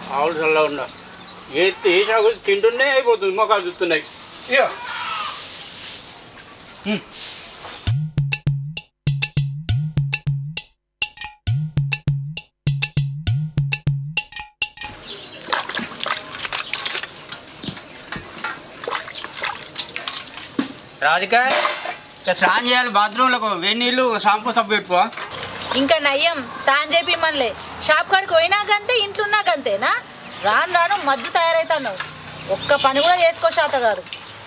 ఆవులు చల్ల ఉన్నా ఏ ఏ సాగు తింటున్నాయి అయిపోతుంది మొక్కలు చూస్తున్నాయి ఇక రాధిక ఇక స్నానం చేయాలి బాత్రూంలో వేడి నీళ్ళు షాంపూ సబ్బు పెట్టుకో ఇంకా నయ్యం తాను చెప్పి మనలే షాప్ కాడికి పోయినాకంతే ఇంట్లో ఉన్నాకంతేనా రాను రాను మధ్య తయారైతున్నావు ఒక్క పని కూడా చేసుకో శాత కాదు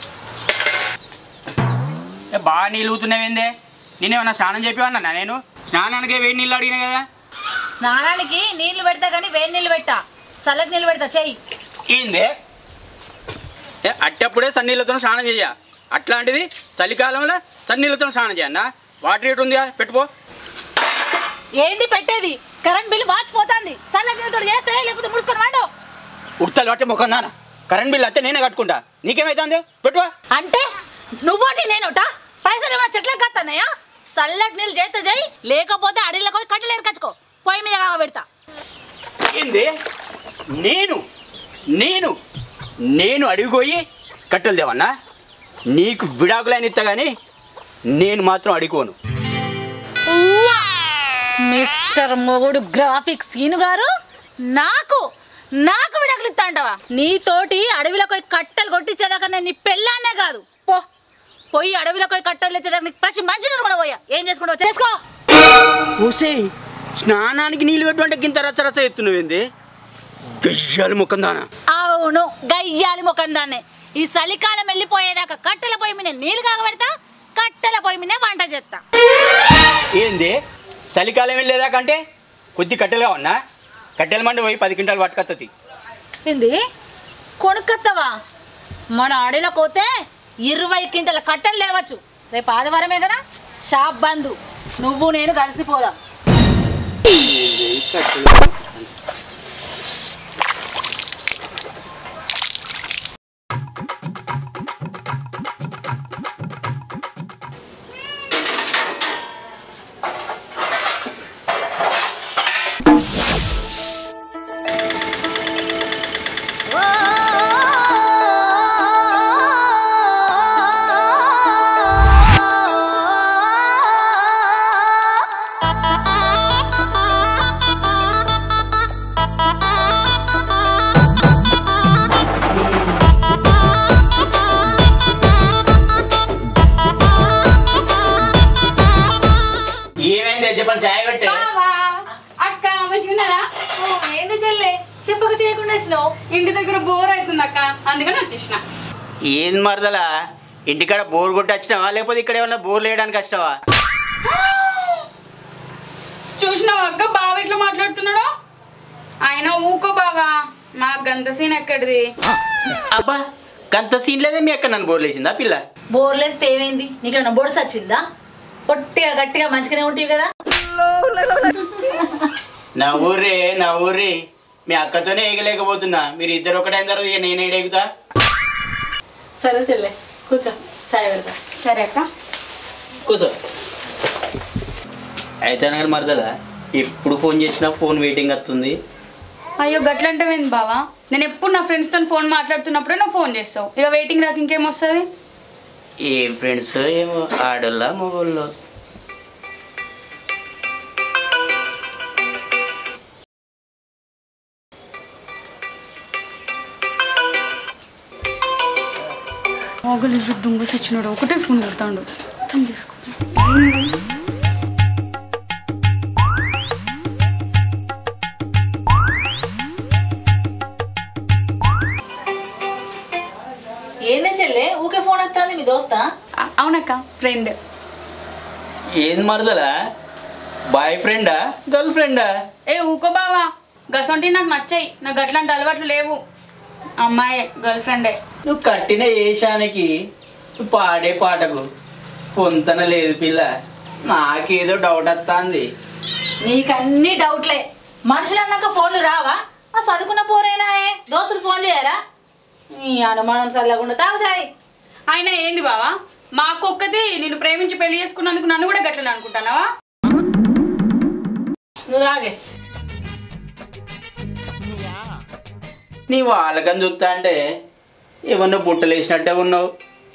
ఏ, బాగా నీళ్ళు ఊతున్నావేందే నేనేమన్నా స్నానం చెప్పేవన్నా నేను స్నానానికి వేడి నీళ్ళు అడిగినా కదా స్నానానికి నీళ్లు పెడతా కానీ వేడి నీళ్ళు పెట్టా చల్లటి నీళ్ళు పెడతా చెయ్యి ఏందే ఏ, అట్టప్పుడే సన్నీళ్ళతో స్నానం చెయ్య అట్లాంటిది చలికాలంలో సన్నీళ్ళతో స్నానం చేయన్నా వాటర్ రేట్ ఉందిగా పెట్టుకో ఏంది పెట్టేది కరెంట్ బిల్లు వాచిపోతుంది చల్లటి నీళ్ళతో చేస్తే లేకపోతే ముడుచుకొని వాడు ఉడతలు పట్టే ముఖం నాన్న కరెంట్ బిల్ అయితే నేనే కట్టుకుంటా నీకేమైతుంది పెట్టుకో అంటే నువ్వోటి నేనుట పైసలు ఏమైనా చెట్లకు కత్తన్నాయా చల్లటి నీళ్ళు చేస్తే చేయి లేకపోతే అడవిలోకి పోయి కట్టెలు ఎరకచ్చుకో పొయ్యి మీద కాగ పెడతా ఏంది నేను నేను నేను అడిగిపోయి కట్టెలు దేవన్నా నీకు విడాకులైన ఇస్తా కానీ నేను మాత్రం అడిగోను ఉవ్వా! మిస్టర్ మొగుడు గ్రాఫిక్ సీను గారు నాకు నాకు విడాకులు ఇస్తాంటవా నీతోటి అడవిలోకి పోయి కట్టెలు కొట్టించేదాకా నేను నీ పెళ్ళాన్నే కాదు పో పోయి అడవిలోకి పోయి కట్టెలు తెచ్చేదాకా నీకు పచ్చి మంచి కూడా పోయా ఏం చేసుకుంటావు చేసుకో ఓసే స్నానానికి నీళ్ళు పెట్టు అంటే గింత రచ్చ రచ్చ ఎత్తున్నవేంది గయ్యాలి ముఖం దానా అవును గయ్యాలి ముఖం దాన్నే ఈ చలికాలం వెళ్ళిపోయేదాకా కట్టెల పొయ్యి మీద నీళ్ళు కాగబెడతా కట్టెల పొయ్యి మీద వంట చేస్తా ఏంది చలికాలం వెళ్ళేదాకంటే కొద్ది కట్టెలుగా ఉన్నా కట్టెల మండి పోయి పది క్వింటాలు పట్టుకొస్తుంది ఏంది కొనుక్కత్తవా మన అడవిలో పోతే ఇరవై క్వింటల కట్టెలు లేవచ్చు రేపు ఆదివారమే కదా షాప్ బంద్ నువ్వు నేను కలిసిపోదాం ఏమైంది చెప్పండి చాయ్ పెట్టే బావా అక్క మంచిగున్నారా ఓ, ఏంది చెల్లె చెప్పక చేయకుండా వచ్చినావు ఇంటి దగ్గర బోర్ అవుతుంది అక్క అందుకని వచ్చేసిన ఏంది మరదలా ఇంటికాడ బోర్ కొట్టి వచ్చినావా లేకపోతే ఇక్కడ ఏమన్నా బోర్ వేయడానికి వచ్చినావా చూసినావా అక్క బావ ఎట్లా మాట్లాడుతున్నాడో ఆయన ఊకో బావా మా గంత సీన్ ఎక్కడిది అబ్బా గంత సీన్ లేదే మీ అక్క నన్ను బోర్ లేచిందా పిల్ల బోర్లేస్తే ఏమైంది నీకేమన్నా బొడిసి వచ్చిందా పొట్టిగా గట్టిగా మంచిగానే ఉంటాయి కదా నా ఊర్రే నా ఊర్రే మీ అక్కతోనే ఎగలేకపోతున్నా మీరు ఇద్దరు ఒకటైన తర్వాత ఇక నేనే ఎగుతా సరే చెల్లె కూర్చో చాయ్ పెడతా సరే అక్క కూర్చో అయితే అనగానే మరదలా ఎప్పుడు ఫోన్ చేసినా ఫోన్ వెయిటింగ్ వస్తుంది అయ్యో గట్లంటవేంది బావా నేను ఎప్పుడు నా ఫ్రెండ్స్తో ఫోన్ మాట్లాడుతున్నప్పుడే నువ్వు ఫోన్ చేస్తావు ఇక వెయిటింగ్ రాక ఇంకేం వస్తుంది ఏం ఫ్రెండ్స్ ఏమో ఆడోళ్ళ మొగోళ్ళు మొగలు దుంగ సచ్చినాడు ఒకటే ఫోన్ కొడతాడు అర్థం చేసుకో ఏందే చెల్లె ఊకే ఫోన్ వస్తుంది మీ దోస్తా అ- అవునక్క ఫ్రెండ్ ఏం మరదలా బాయ్ ఫ్రెండా గర్ల్ ఫ్రెండా ఏ ఊకో బావా గసంటి నాకు నచ్చాయి నాకు గట్లాంటి అలవాట్లు లేవు అమ్మాయే గర్ల్ ఫ్రెండే నువ్వు కట్టిన ఏషానికి నువ్వు పాడే పాటకు పొంతన లేదు పిల్ల నాకేదో డౌట్ వస్తుంది నీకన్నీ డౌట్లే మనుషులు అన్నాక ఫోన్లు రావా ఆ చదువుకున్న పోరేనా దోస్తులు ఫోన్ చేయరా నీ అనుమానం చల్లకుండా తాగు చాయ్ ఆయన ఏంది బావా మా అక్క ఒక్కతి నిన్ను ప్రేమించి పెళ్లి చేసుకున్నందుకు నన్ను కూడా గట్లని అనుకుంటానావా నువ్వు తాగే నీ వాళ్ళకని చూస్తా అంటే ఏమన్నా బుట్టలు వేసినట్టే ఉన్నావు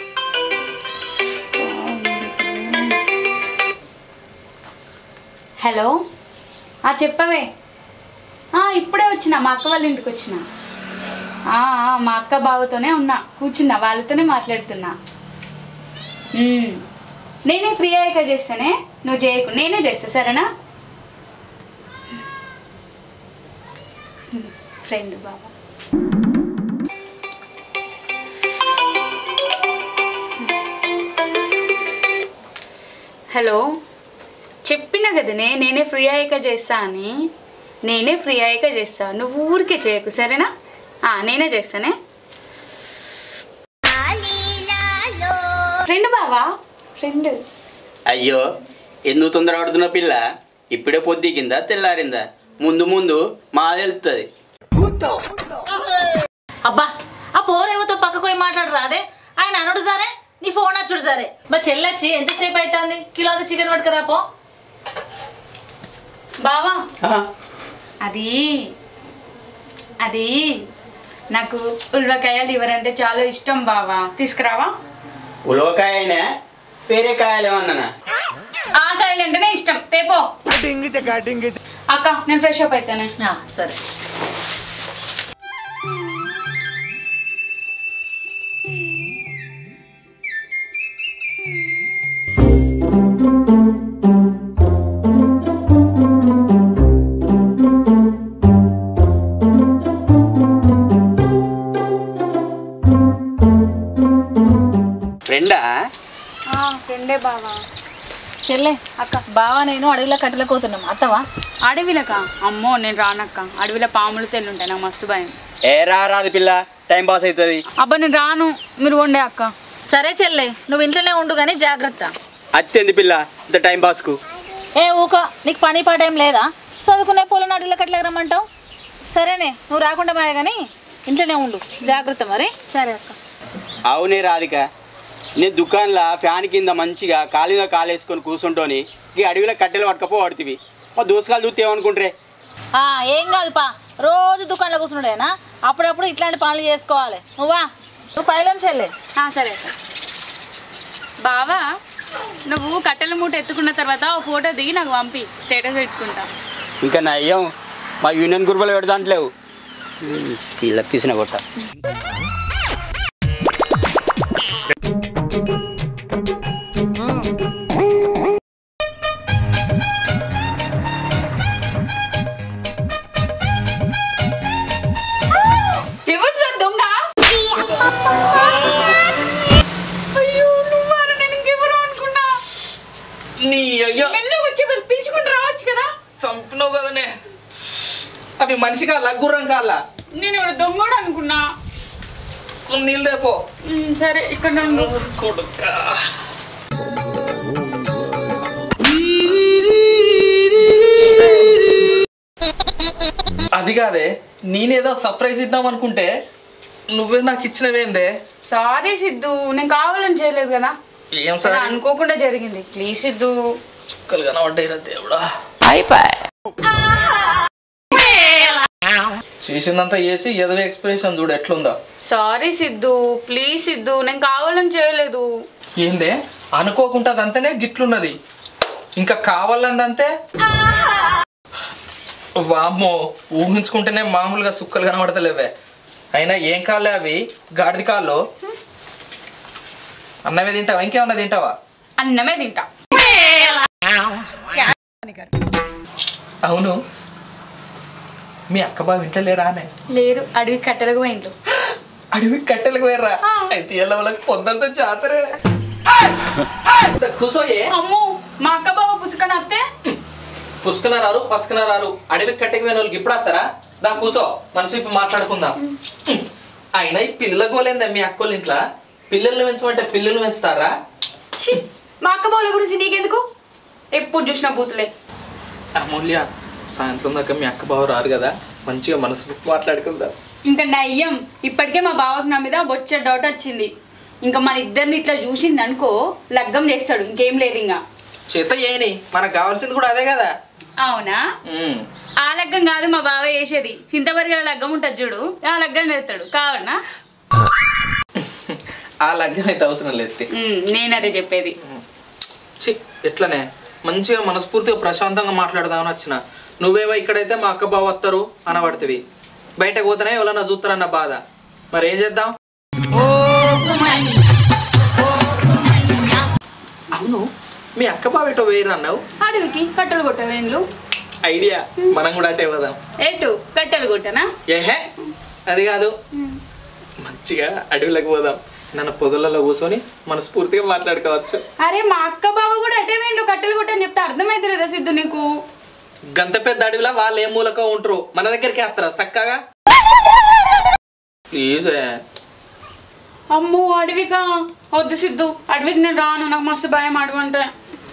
హలో ఆ చెప్పవే ఆ, ఇప్పుడే వచ్చిన మా అక్క వాళ్ళ ఇంటికి వచ్చిన ఆ, ఆ, మా అక్క బావతోనే ఉన్నా కూర్చున్నా వాళ్ళతోనే మాట్లాడుతున్నా ఉమ్. నేనే ఫ్రీ అయ్యాక చేస్తానే నువ్వు చేయకు నేనే చేస్తా సరేనా ఫ్రెండ్ బాబా హలో చెప్పిన కదనే నేనే ఫ్రీ అయ్యాక చేస్తా అని నేనే ఫ్రీ అయ్యాక చేస్తా నువ్వు ఊరికే చేయకు సరేనా ఆ, నేనే చేస్తానే ఫ్రెండ్ బావా ఫ్రెండ్ అయ్యో ఎందుకు తొందర పడుతున్న పిల్ల ఇప్పుడే పొద్దు కింద తెల్లారిందా ముందు ముందు మా తెలుస్తుంది అబ్బా ఆ పోరేవతో పక్కకు పోయి మాట్లాడరా అదే ఆయన అనుడు సరే నీ ఫోన్ వచ్చుడు సరే మా చెల్లొచ్చి ఎంతసేపు అవుతుంది కిలో చికెన్ పట్టుకురా పో బావా అది అది నాకు ఉల్వకాయ లివర్ అంటే చాలా ఇష్టం బావా తీసుకురావా ఉలవకాయ అయినా వేరే కాయలు ఏమన్నానా ఆ కాయలు అంటేనే ఇష్టం తేపో అక్క నేను ఫ్రెష్ అప్ అయితానే ఆ, సరే ఫ్రెండా ఫ్రెండే బావా చెల్లె అక్క బావ నేను అడవిలో కట్టలేకపోతున్నాం అత్తవా అడవిలక అమ్మో నేను రానక్క అడవిలో పాములు తెల్లుంటాయి నాకు మస్తు భయం ఏ రా రాదు పిల్ల టైం పాస్ అవుతుంది అబ్బా నేను రాను మీరు వండే అక్క సరే చెల్లె నువ్వు ఇంట్లోనే ఉండు కానీ జాగ్రత్త అత్యంది పిల్ల ఇంత టైం పాస్కు ఏ ఊక నీకు పని పాట ఏం లేదా చదువుకునే పొలం అడవిలో కట్టలేక రమ్మంటావు సరేనే నువ్వు రాకుండా మాయ కానీ ఇంట్లోనే ఉండు జాగ్రత్త మరి సరే అక్క అవునే రాధిక నేను దుకాణంలో ఫ్యాన్ కింద మంచిగా కాలిగా కాలేసుకొని కూర్చుంటోని ఈ అడవిలో కట్టెలు పట్టుకపోబడుతుంది మా దోసకాలు చూస్తే ఏమనుకుంటారే ఆ, ఏం కాదు పా రోజు దుకాణంలో కూర్చున్నాడేనా అప్పుడప్పుడు ఇట్లాంటి పనులు చేసుకోవాలి నువ్వా నువ్వు పైలం చెల్లె ఆ, సరే అక్క బావా నువ్వు కట్టెల మూట ఎత్తుకున్న తర్వాత ఓ ఫోటో దిగి నాకు పంపి స్టేటస్ పెట్టుకుంటా ఇంకా నయ్యం మా యూనియన్ గ్రూపులో పెడదాంట్లేవు పిల్ల తీసిన కొట్ట ఎవరు దొంగ అయ్యో నువ్వు నేను ఇంకెవరు అనుకున్నా నీ అయ్యో మెల్లగా వచ్చి పీల్చుకుంటూ రావచ్చు కదా చంపినావు కదనే అవి మనిషి కాళ్ళ గుర్రం కాళ్ళ నేను ఎవరు దొంగోడు అనుకున్నా నీళ్ళు దేపో ఉమ్, సరే ఇక్కడ ఉండు కొడుక అది కాదే నేనేదో సర్ప్రైజ్ ఇద్దాం అనుకుంటే నువ్వే నాకు ఇచ్చినవేందే సారీ సిద్ధు నేను కావాలని చేయలేదు కదా ఏం అలా సరే అనుకోకుండా జరిగింది ప్లీజ్ సిద్ధు చుక్కలు కనబడ్డాయిరా దేవుడా చేసిందంతా చేసి ఎదవ ఎక్స్ప్రెషన్ చూడు ఎట్లుందో సారీ సిద్ధు ప్లీజ్ సిద్ధు నేను కావాలని చేయలేదు ఏందే అనుకోకుండా అదంతనే గిట్లున్నది ఇంకా కావాలందంతే వామ్మో ఊహించుకుంటేనే మామూలుగా సుక్కలు కనబడతలేవే అయినా ఏం కాలే అవి గాడిది కాళ్ళు అన్నవే తింటావా ఇంకేమన్నా తింటావా అన్నమే తింటా అవును మీ అక్క బావ ఇంట్లో లేరా అనే లేరు అడవి కట్టెలకు పోయిండ్రు అడవి కట్టెలకు వేర్రా అయితే ఎలా వాళ్ళకి పొద్దంతా జాతరే కూసోయే అమ్మో మా అక్క బావ పుసుకని అత్తే పుష్కన రారు పసుకన రారు అడవి కట్టెకి పోయిన వాళ్ళకి ఇప్పుడు వస్తారా దా కూసో మనసు ఇప్పుడు మాట్లాడుకుందాం హ్మ్. అయినా ఈ పిల్లల గోలేందా మీ అక్కోళ్ళ ఇంట్లో పిల్లల్ని పెంచమంటే పిల్లలు పెంచుతారా ఛీ, మా అక్క బావల గురించి నీకెందుకు ఎప్పుడు చూసినా బూతులే అమూల్య సాయంత్రం దాకా మీ అక్క బావ రారు కదా మంచిగా మనసు మాట్లాడుకుందాం ఇంకా నయ్యం ఇప్పటికే మా బావకు నా మీద బొచ్చ డౌట్ వచ్చింది ఇంకా మన ఇద్దరిని ఇట్లా చూసింది అనుకో లగ్గం చేస్తాడు ఇంకేం లేదు ఇంకా చేత చేయని మనకు కావాల్సింది కూడా అదే కదా అవునా ఉమ్. ఆ లగ్గం కాదు మా బావ చేసేది చింతపరిగల లగ్గం ఉంటుంది చూడు ఆ లగ్గం చేస్తాడు కావన్నా ఆ లగ్గం అయితే అవసరం లేదు తీ. ఉమ్, నేను అదే చెప్పేది చి ఎట్లనే మంచిగా మనస్ఫూర్తిగా ప్రశాంతంగా మాట్లాడదామని వచ్చిన నువ్వేమో ఇక్కడైతే మా అక్క బావ వస్తారు అనబడుతుంది బయటకు పోతేనే ఎవరన్నా చూస్తారన్న బాధ మరి ఏం చేద్దాం అవును మీ అక్క బావ ఎటో వేయరు అన్నావు అడవికి కట్టెలు కొట్ట వేన్లు ఐడియా మనం కూడా అంటే ఇవ్వదాం ఎటు కట్టెలు కొట్టనా ఏహే అది కాదు మంచిగా అడవిలోకి పోదాం నన్ను పొదలలో కూర్చొని మనస్ఫూర్తిగా మాట్లాడుకోవచ్చు అరే మా అక్క బావ కూడా అటే వేండు కట్టెలు కొట్టని చెప్తే అర్థమైతలేదా సిద్ధు నీకు గంత పెద్ద అడవిలో వాళ్ళు ఏ మూలకో ఉంటారు మన దగ్గరికి వస్తారా చక్కగా ప్లీజ్ అమ్మో అడవికా వద్దు సిద్ధు అడవికి నేను రాను నాకు మస్తు భయం అడవి అంటే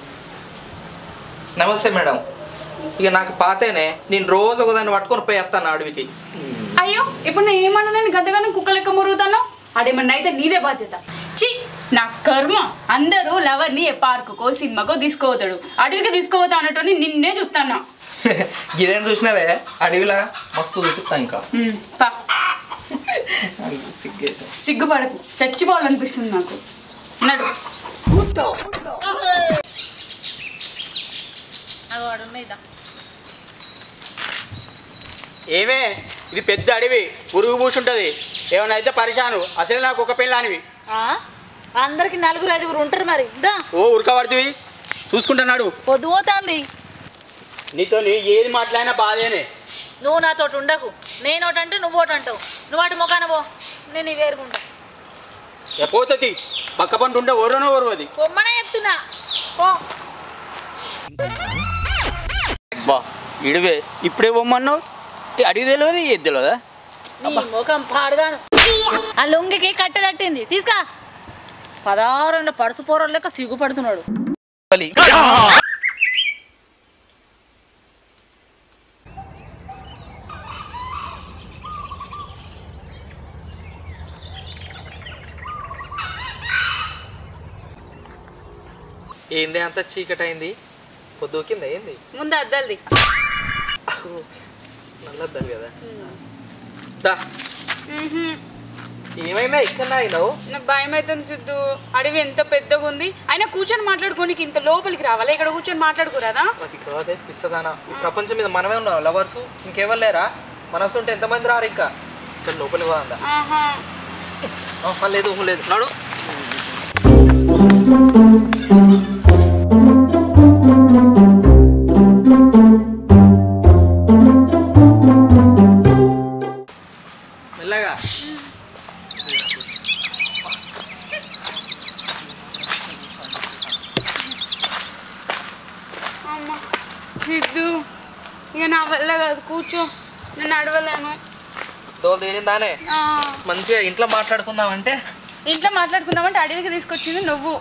నమస్తే మేడం ఇక నాకు పాతేనే నేను రోజు ఒకదాన్ని పట్టుకొని పోయి వస్తాను అడవికి అయ్యో ఇప్పుడు నేను ఏమన్నా నేను గంతగానం కుక్క లెక్క మురుగుతాను అడేమన్నా అయితే నీదే బాధ్యత చి నా కర్మ అందరూ లవర్ని ఏ పార్కుకో సినిమాకో తీసుకోవతాడు అడవికి తీసుకోవతా అన్నట్టు నిన్నే చూస్తాను ఇదేం చూసినావే అడవిలా మస్తు చూపిస్తా ఇంకా పా సిగ్గేసి. సిగ్గుపడకు చచ్చిపోవాలనిపిస్తుంది నాకు నడు అవి వాడు ఉన్నాయిదా ఏమే ఇది పెద్ద అడవి పురుగు పూసుంటది ఏమైనా అయితే పరిశాను అసలు నాకు ఒక పెళ్ళానివి అందరికి నలుగురు ఐదుగురు ఉంటారు మరి దా ఓ ఉరకబడుతుంది చూసుకుంటున్నాడు పొద్దు పోతాంది నీతో ఏది మాట్లాడినా బాధేనే నువ్వు నాతో ఉండకు నేను ఒకటి అంటే నువ్వు ఒకటి అంటావు నువ్వు అటు మొఖాన పో నేను ఈ వేరుకుంటా ఏ పోతుంది పక్క పంట ఉంటే ఒర్రనో ఒరవది పొమ్మనే చెప్తున్నా పో బా ఇడివే ఇప్పుడే పొమ్మన్నావు ఈ అడిగి తెలియదు ఏది తెలియదా నీ ముఖం పాడుగాను ఆ లొంగికి కట్టె తట్టింది తీసుకా పదహారు పడుసు పోరలు లెక్క సిగ్గుపడుతున్నాడు బలి. ఏంది అంత చీకటి అయింది పొద్దుకింద ఏంది ముందు అద్దల్ది నల్లద్దారు కదా దా ఏమైనా ఇక్కడ అయినావు నాకు భయం అవుతుంది సిద్ధు అడవి ఎంత పెద్దగా ఉంది అయినా కూర్చొని మాట్లాడుకోనికి ఇంత లోపలికి రావాలా ఇక్కడ కూర్చొని మాట్లాడుకోరాదా అది కాదే పిస్తదానా ఈ ప్రపంచం మీద మనమే ఉన్నాం లవర్స్ ఇంకెవరు లేరా మనసు ఉంటే ఎంతమంది రారు ఇంకా ఇక్కడ లోపలికి పోదా ఆహా లేదు ఊహు లేదు నాడు మెల్లగా అమ్మ సిద్ధు ఇక నా వల్ల కాదు కూర్చో నేను నడవలేను దోలు తీరిందానే ఆ, మంచిగా ఇంట్లో మాట్లాడుకుందామంటే ఇంట్లో మాట్లాడుకుందామంటే అడవికి తీసుకొచ్చింది నువ్వు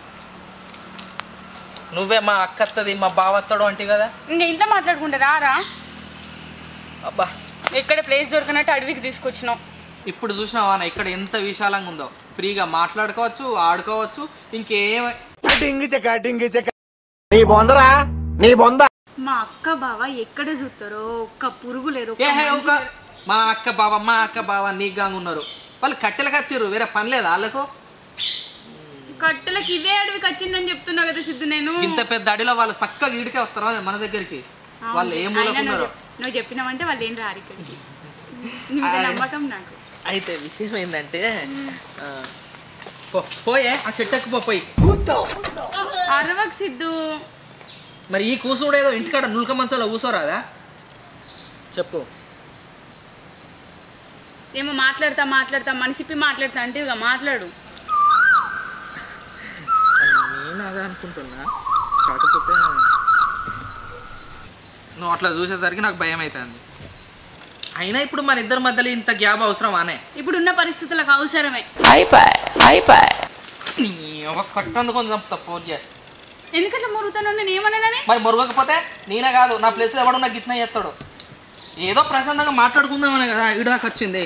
నువ్వే మా అక్కత్తది మా బావత్తడు అంటే కదా ఇంక ఇంట్లో మాట్లాడుకుంటే రారా అబ్బా ఎక్కడ ప్లేస్ దొరికినట్టు అడవికి తీసుకొచ్చినావు ఇప్పుడు చూసినావా అన్న ఇక్కడ ఎంత విశాలంగా ఉందో ఫ్రీగా మాట్లాడుకోవచ్చు ఆడుకోవచ్చు ఇంకేం నీ బొందరా నీ బొంద మా అక్క బావ ఎక్కడ చూస్తారో ఒక్క పురుగు లేరు ఏ హే, ఒక మా అక్క బావ మా అక్క బావ నీగ్గా ఉన్నారు వాళ్ళు కట్టెలకు వచ్చిర్రు వేరే పని లేదా వాళ్ళకు కట్టెలకి ఇదే అడవికి వచ్చిందని చెప్తున్నా కదా సిద్ధు నేను ఇంత పెద్ద అడిలో వాళ్ళు చక్కగా ఈడికే వస్తారా మన దగ్గరికి వాళ్ళు ఏ అయినా మూలకు నువ్వు ఉన్నారు చెప్- నువ్వు చెప్పినావంటే వాళ్ళు ఏం రారు ఇక్కడికి నీ మీద నమ్మకం నాకు అయితే విషయం ఏంటంటే ఆ, పో- పోయే ఆ చెట్టుకు పో పోయి అరవకు సిద్ధు మరి ఈ కూసుడు ఏదో ఇంటికాడ నులక మంచంలో కూసోరాదా చెప్పు ఏమో మాట్లాడతా మాట్లాడతా మనసిప్పి మాట్లాడతా అంటే ఇక మాట్లాడు నేను అదే అనుకుంటున్నా కాకపోతే నువ్వు అట్లా చూసేసరికి నాకు భయం అవుతుంది అయినా ఇప్పుడు మన ఇద్దరి మధ్యలో ఇంత గ్యాప్ అవసరమానే ఇప్పుడున్న పరిస్థితులకు అవసరమే నీ ఒక కట్టందుకొని చంపుతా ఫోన్ చేసి ఎందుకంటే మురుగుతాను నేను ఏమన్నానని మరి మొరగకపోతే నేనే కాదు నా ప్లేస్ ఎవడు నాకు గిట్న చేస్తాడు ఏదో ప్రశాంతంగా మాట్లాడుకుందామనే కదా ఈడు దాకా వచ్చింది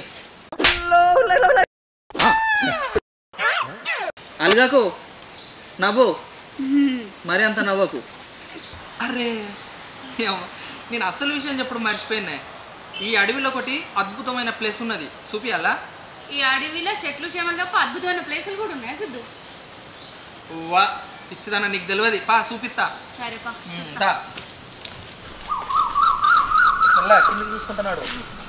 అలగకు నవ్వు మరి అంత నవ్వకు అరే ఏమో, నేను అసలు విషయం చెప్పడం మర్చిపోయినా ఈ అడవిలో ఒకటి అద్భుతమైన ప్లేస్ ఉన్నది చూపియాలా ఈ అడవిలో చెట్లు చేమలు తప్ప అద్భుతమైన ప్లేసులు కూడా ఉన్నాయి సిద్ధు వా పిచ్చిదన్న నీకు తెలియదు పా చూపిస్తా సరేపా దా. మెల్లగా కిందకి చూసుకుంటున్నాడు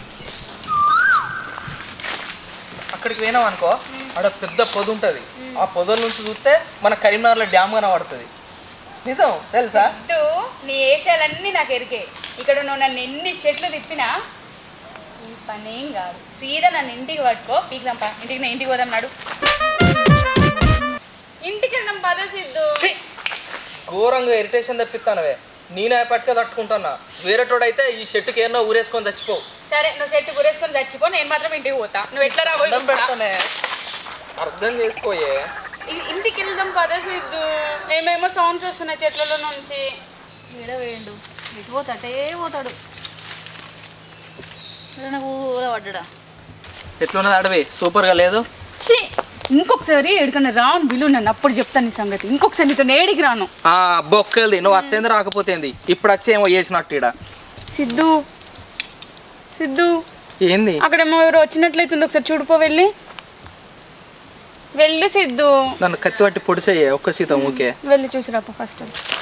అక్కడికి పోయినాం అనుకో ఆడ పెద్ద పొద ఉంటుంది ఆ పొదల నుంచి చూస్తే మన కరీంనగర్లో డ్యామ్ కనబడుతుంది నిజం తెలుసా సిద్ధు నీ ఏషాలన్నీ నాకు ఎరికే ఇక్కడ నువ్వు నన్ను ఎన్ని చెట్లు తిప్పినా ఈ పనేం కాదు సీదా నన్ను ఇంటికి పట్టుకో పీకుదాం పా ఇంటికి నా ఇంటికి పోదాం నాడు ఇంటికి వెళ్దాం పద సిద్ధు ఘోరంగా ఇరిటేషన్ తెప్పిస్తానవే నేనే పట్టుక తట్టుకుంటున్నా వేరేటోడైతే ఈ షెట్టుకి ఏమో ఊరేసుకొని చచ్చిపోవు సరే నువ్వు చెట్టు గురేసుకొని చచ్చిపో నేను మాత్రం ఇంటికి పోతా నువ్వు ఎట్లా రాబోయే అన్నం పెడతానే అర్థం చేసుకోయే ఇంటికి వెళ్దాం పద సిద్ధు ఏమేమో సౌండ్స్ వస్తున్నాయి చెట్లలో నుంచి ఈడ వేయండు ఇటు పోతాటే పోతాడు నాకు పడ్డా ఎట్లున్నది అడవి సూపర్గా లేదు ఛీ ఇంకొకసారి ఎడుకన్నా రాను బిలు నన్ను అప్పుడు చెప్తాను నీ సంగతి ఇంకొకసారి నీతో ఏడికి రాను ఆ బొక్కల్ది నువ్వు అత్తేంది రాకపోతేంది ఇప్పుడు వచ్చి ఏమో చేసినట్టు ఈడ సిద్ధు సిద్ధు ఏంది అక్కడేమో ఎవరు వచ్చినట్లయితుంది ఒకసారి చూడిపో వెళ్ళి వెళ్ళి సిద్ధు నన్ను కత్తి పట్టి పొడిసేయే ఒక్క సీతం ఊకే వెళ్ళి చూసిరాప ఫస్ట్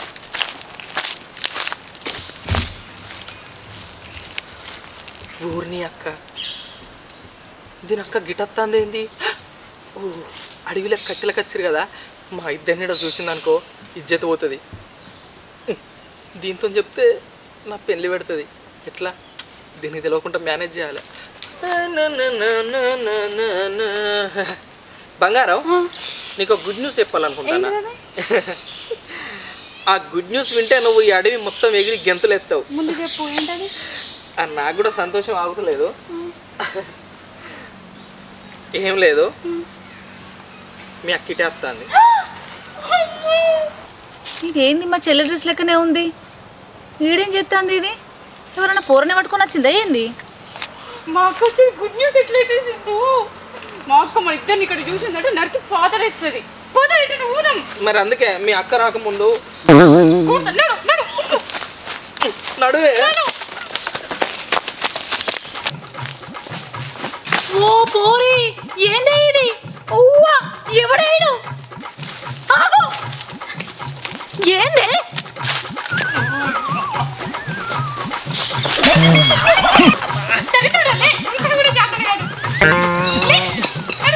ఊరిని అక్క దీని అక్క గిటత్తాంది ఏంది ఓ అడవిలో కట్టెలకు వచ్చారు కదా మా ఇద్దరిని ఈడ చూసిందనుకో ఇజ్జత పోతుంది దీంతో చెప్తే నా పెళ్ళి పెడుతుంది ఎట్లా దీనికి తెలియకుండా మేనేజ్ చేయాలి బంగారం నీకు గుడ్ న్యూస్ చెప్పాలనుకుంటానా ఆ గుడ్ న్యూస్ వింటే నువ్వు ఈ అడవి మొత్తం ఎగిరి గెంతులు ఎత్తావు ముందు చెప్పు ఏంటది ఆ, నాకు కూడా సంతోషం ఆగుతలేదు ఏం లేదు మీ అక్కిటే వస్తుంది ఇదేంది మా చెల్లె డ్రెస్ లెక్కనే ఉంది ఈడేం చెప్తాంది ఇది ఎవరైనా పూరని పట్టుకొని వచ్చిందా ఏంది మా అక్క వచ్చి గుడ్ న్యూస్ ఎట్లయితే సిద్ధు మా అక్క మన ఇద్దరిని ఇక్కడ చూసిందంటే నరికి పాతరేస్తుంది పోత ఇటు ఊదాం మరి అందుకే మీ అక్క రాకముందు ఊరుతా. నడు నడు ఉప్పు. నడువే ఓ పోరి ఏందే ఇది ఓవా ఎవడేడు ఆగు ఏందే సరిపడాలే ఇక్కడ కూడా జాగ్రత్త కాదు లే, నడు.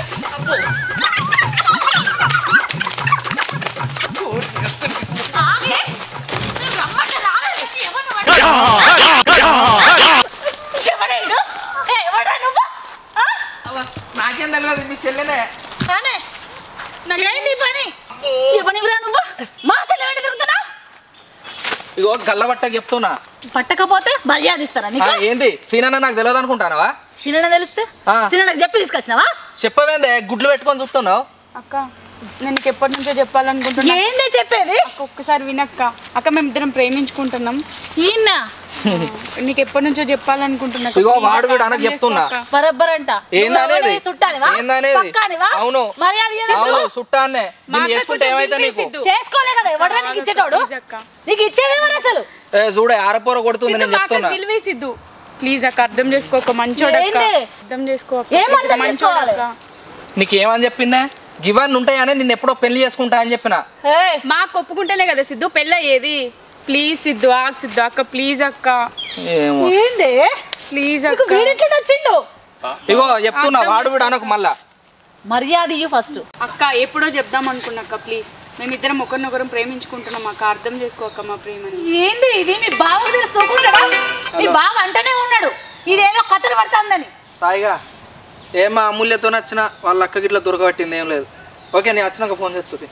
ఆగే నేను రమ్మంటే రాలేదు ఎవరు వాడు? ఎవడేడు ఏ, ఎవడా నువ్వు ఆ? నాకేం తెలియదు మీ చెల్లెనే నానే ఏంది ఈ పని ఎవనివిరా నువ్వు మా చెల్లె వెంట తిరుగుతున్నా ఇగో గల్లబట్ట చెప్తున్నా పట్టకపోతే మర్యాద ఇస్తారా ఆ, నీకు ఏంది సీనన్న నాకు తెలియదు అనుకుంటానవా సినిమా తెలిస్తే ఆ. సినిమా నాకు చెప్పి తీసుకొచ్చినావా చెప్పవేందే గుడ్లు పెట్టుకొని చూస్తున్నావు అక్క నేను నీకు ఎప్పటి నుంచో చెప్పాలనుకుంటున్నా ఏందే చెప్పేది అక్క ఒక్కసారి వినక్క అక్క మేము ఇద్దరం ప్రేమించుకుంటున్నాం ఈయన నీకు ఎప్పటి నుంచో చెప్పాలనుకుంటున్నా అక్క. ఇగో Please వాడు అక్క, వీడు అనకు అర్థం చెప్తున్నా. చేసుకో అక్క. బరబ్బర్ అంట ఏందనేది చుట్టానివా ఏందనేది పక్కానివా అవును మర్యాద ఇయ్యదు. అవును చుట్టాన్నే మా దీన్ని అక్క చేసుకుంటే కొంచెం ఏమైతే బిల్వే నీకు సిద్ధు. చేసుకోలే కదా ఎవడరా నీకు ఇచ్చేటోడు Please అక్క. నీకు ఇచ్చేదేమని అసలు ఏ చూడే ఆరపోర కొడుతుంది సిద్ధు, నేను మా అక్క చెప్తున్నా విలువే సిద్ధు ప్లీజ్ అక్క అర్థం చేసుకో ఒక మంచోడు అక్క ఏంది? అర్థం చేసుకో అక్క. ఏం Please, అర్థం మంచోడు చేసుకోవాలి? అక్క. నీకేమని చెప్పిందా గివన్నీ ఉంటాయని నిన్ను ఎప్పుడో పెళ్లి చేసుకుంటా అని చెప్పిన హే మాకు ఒప్పుకుంటేనే కదా సిద్ధు పెళ్ళి అయ్యేది ప్లీజ్ సిద్ధు ఆక్ సిద్ధు అక్క ప్లీజ్ అక్క ఏమో ఏంది ప్లీజ్ నీకు అక్క వీడింట్లో నచ్చిండు ఇగో చెప్తున్నా వాడు వీడు అనకు మళ్ళా మర్యాద ఇయ్యు ఫస్ట్ అక్క ఎప్పుడో చెప్దాం అనుకున్నాక్క ప్లీజ్ మేమిద్దరం ఒకరినొకరం ప్రేమించుకుంటున్నాం అక్క అర్థం చేసుకో అక్క మా ప్రేమని ఏంది ఇది మీ బావ తెలుసుకోకుండా మీ బావ అంటనే ఉన్నాడు ఇదేదో కథలు పడుతుందని సాయిగా ఏమా అమూల్యతో నచ్చిన వాళ్ళ అక్క గిట్ల దొరకబట్టింది ఏం లేదు ఓకే నేను వచ్చినాక ఫోన్ చేస్తుంది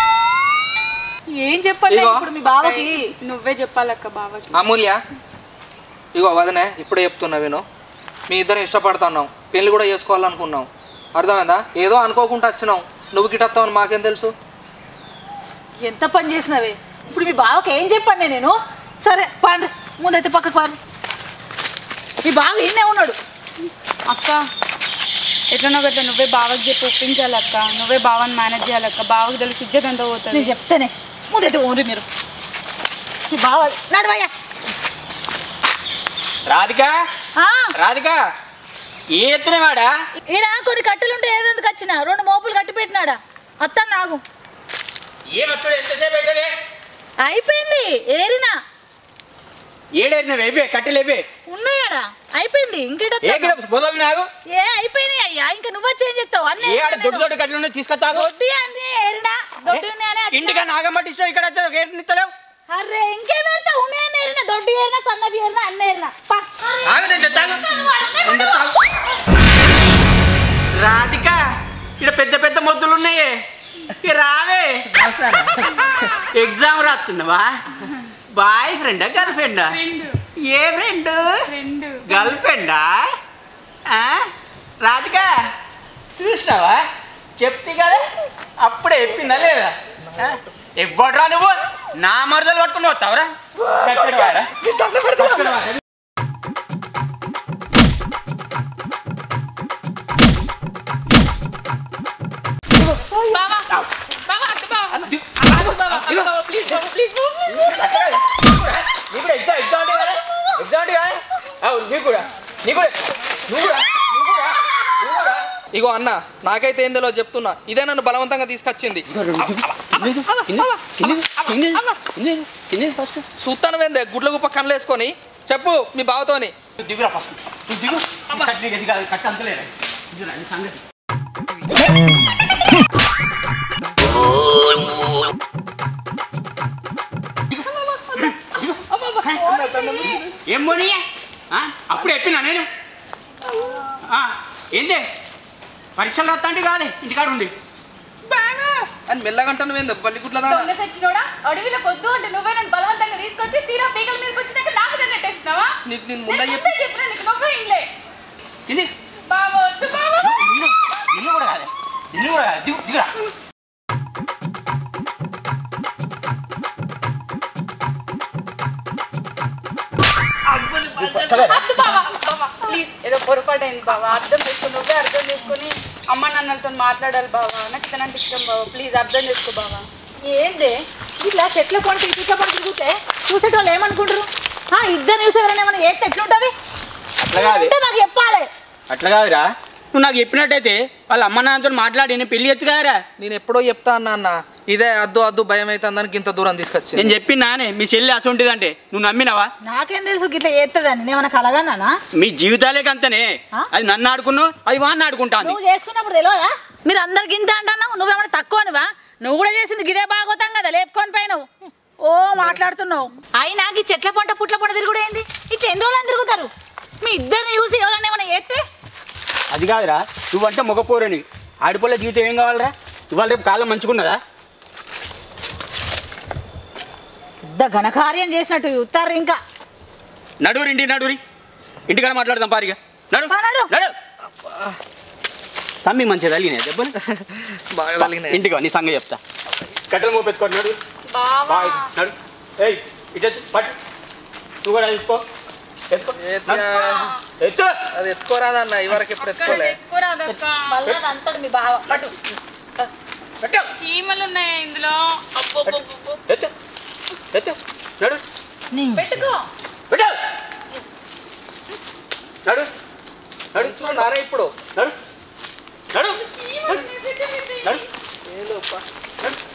ఏం చెప్పండి ఇగో. ఇప్పుడు మీ బావకి నువ్వే చెప్పాలక్క బావకి అమూల్య ఇగో వదనే ఇప్పుడే చెప్తున్నా విను మీ ఇద్దరం ఇష్టపడుతున్నాం పెళ్లి కూడా చేసుకోవాలనుకున్నాం అర్థమైందా ఏదో అనుకోకుండా వచ్చినాం నువ్వు గిట్టస్తావని మాకేం తెలుసు ఎంత పని చేసినవే ఇప్పుడు మీ బావకి ఏం చెప్పండి నేను సరే పండి ముందైతే పక్కకు పారు మీ బావ ఈయనే ఉన్నాడు అక్క ఎట్లనో గట్ల నువ్వే బావకి చెప్పి ఒప్పించాలి అక్క నువ్వే బావని మేనేజ్ చేయాలక్క బావకి తెలిసి ఇజ్జత్ ఎంత పోతుంది నేను చెప్తేనే ముందైతే ఊరి మీరు బాగా నడవయ్యా రాధిక ఆ, రాధిక ఏ ఎత్తునే వాడా ఈడ కొన్ని కట్టెలు ఉంటే ఏదెందుకు వచ్చిన రెండు మోపులు కట్టి పెట్టినాడా అత్తాను నాకు ఏం వచ్చాడు ఎంతసేపు అవుతుంది అయిపోయింది ఏరినా ఏడేరిన వేవే కట్టెలేవే ఉన్నాయాడా అయిపోయింది ఇంకేట ఏ గిడ మొదలు నాకు ఏ అయిపోయినాయి అయ్యా ఇంకా నువ్వు చేంజ్ చేస్తావు అన్నీ ఏ ఆడ దొడ్డు దొడ్డు కట్టెలు ఉన్నాయి తీసుకొస్తాగు దొడ్డి అన్ని ఏరినా దొడ్డి ఉన్నాయని వచ్చిన. ఇంటిగా నాగమట్టి ఇక్కడ వచ్చి గేట్ నిత్తలేవు అరే ఇంకేం వెళ్తా ఉన్నాయని ఏరినా దొడ్డి ఏరినా సన్నది ఏరినా అన్ని ఏరినా పా. ఆగు, నేను తెస్తాగు. నేను తెస్తాగు. రాధిక ఇక్కడ పెద్ద పెద్ద మొద్దులు ఉన్నాయి ఇక రావే ఎగ్జామ్ రాస్తున్నావా బాయ్ ఫ్రెండా గర్ల్ ఫ్రెండా ఏ ఫ్రెండ్ గర్ల్ ఫ్రెండా రాధిక చూసినావా చెప్తే కదా అప్పుడే చెప్పిందా లేదా ఇవ్వడ్రా నువ్వు నా మరదలు పట్టుకుని వస్తావురా కట్టెడవారా? కట్టెడవారా? నీకు కూడా ఎగ్జామ్ ఎగ్జామ్ అంటే కదా ఎగ్జామ్ అంటే కదా అవును నీకు కూడా నీకు కూడా నువ్వు కూడా నువ్వు కూడా నువ్వు కూడా ఇగో అన్న నాకైతే ఏం తెలియదు చెప్తున్నా ఇదే నన్ను బలవంతంగా తీసుకొచ్చింది ఫస్ట్ సూత్తాను వేందే గుడ్ల గుప్ప కళ్ళు వేసుకొని చెప్పు మీ బావతోని నువ్వు దిగురా ఫస్ట్ నువ్వు దిగు కట్ నీకు ఎదిగా కట్ అంతలేరా దిగురా నీ సంగతి ఏం పోనీ అప్పుడు చెప్పినా నేను ఆ, ఏంది పరీక్షలు రాస్తా అంటే కాదే ఇంటికాడ ఉండి అని మెల్లగంటాను వేందే బల్లి గుడ్ల దొంగ సచ్చినోడా అడవిలో పొద్దు అంటే నువ్వే నన్ను బలవంతంగా తీసుకొచ్చి తీరా పీకల మీదకి వచ్చినాక నాకు నన్ను నెట్టేసినావా నీకు నేను నేను ముందే చెప్పి ముందే చెప్పినా నీకు నొప్ప ఇంట్లే ఇది బాబు వద్దు బాబు నిన్ను నిన్ను కూడా కాదే నిన్ను కూడా కాదు దిగు దిగురా అద్దు బావా బావా ప్లీజ్ ఏదో పొరపాటు అయింది బావా అర్థం చేసుకుని నువ్వే అర్థం చేసుకుని అమ్మ నాన్నలతో మాట్లాడాలి బావా నాకు ఇతనంటే ఇష్టం బావా ప్లీజ్ అర్థం చేసుకో బావా ఏంది ఇట్లా చెట్ల పొడి ఇట్ల పొడి తిరిగితే చూసేటోళ్ళు ఏమనుకుంటారు ఆ, ఇద్దరు చూసి ఎవరైనా ఏమైనా చేస్తే ఎట్లుంటది అట్లా కాదు ఉంటే మాకు చెప్పాలి అట్లా కాదురా నువ్వు నాకు చెప్పినట్టయితే వాళ్ళ అమ్మ నాన్నతో మాట్లాడి నేను పెళ్లి ఎత్తు కదరా నేను ఎప్పుడో చెప్తా అన్నా అన్న ఇదే అద్దు అద్దు భయం అవుతుందని ఇంత దూరం తీసుకొచ్చి నేను చెప్పినానే మీ చెల్లి అసొంటిదంటే నువ్వు నమ్మినావా నాకేం తెలుసు ఇట్లా చేస్తుందని నేమన్నా కలగన్నానా మీ జీవితాలే అంతనే ఆ? అది నన్ను ఆడుకున్నావు అది వాడిని ఆడుకుంటాంది నువ్వు చేసుకున్నప్పుడు తెలియదా మీరు అందరికి ఇంత అంటున్నావు నువ్వేమన్నా తక్కువనివా నువ్వు కూడా చేసింది గిదే బాగోతాం కదా లేపుకొని పోయినావు ఓ మాట్లాడుతున్నావు అయినా ఈ చెట్ల పంట పుట్ల పంట తిరుగుడు ఏంది ఇట్లా ఎన్ని రోజులు తిరుగుతారు మీ ఇద్దరిని చూసి ఎవరన్నా ఏమైనా చేస్తే అది కాదురా నువ్వంటే మొగపోరని ఆడిపోలే జీవితం ఏం కావాలరా ఇవాళ రేపు కాలం మంచుకున్నదా పెద్ద ఘనకార్యం చేసినట్టు ఉత్తారు ఇంకా నడువురి ఇంటి నడువురి ఇంటికాడ మాట్లాడదాం పారిగా నడు పా, నడు. నడు తమ్మి మంచిగా తగిలినాయి దెబ్బలు బాగా తగిలినాయి. ఇంటికి నీ సంగతి చెప్తా కట్టెలు మోపెత్తుకోండి నడు బావా బాయ్ నడు ఏయ్ ఇటు పట్టు నువ్వు కూడా ఎత్తుకో ఎత్తుకో ఎత్తు. నడు. ఎత్తు అది ఎత్తుకోరాదన్న ఇవరకు ఎప్పుడు ఎత్తుకోలే ఎక్కువరాదక్క మళ్ళీ అంతడు మీ బావ పట్టు పెట్టు చీమలు ఉన్నాయి ఇందులో ఎత్తు ఎత్తు నడు పెట్టుకో పెట్టు నడు నడు నానే ఇప్పుడు నడు నడు నడు ఏలోపా. నడు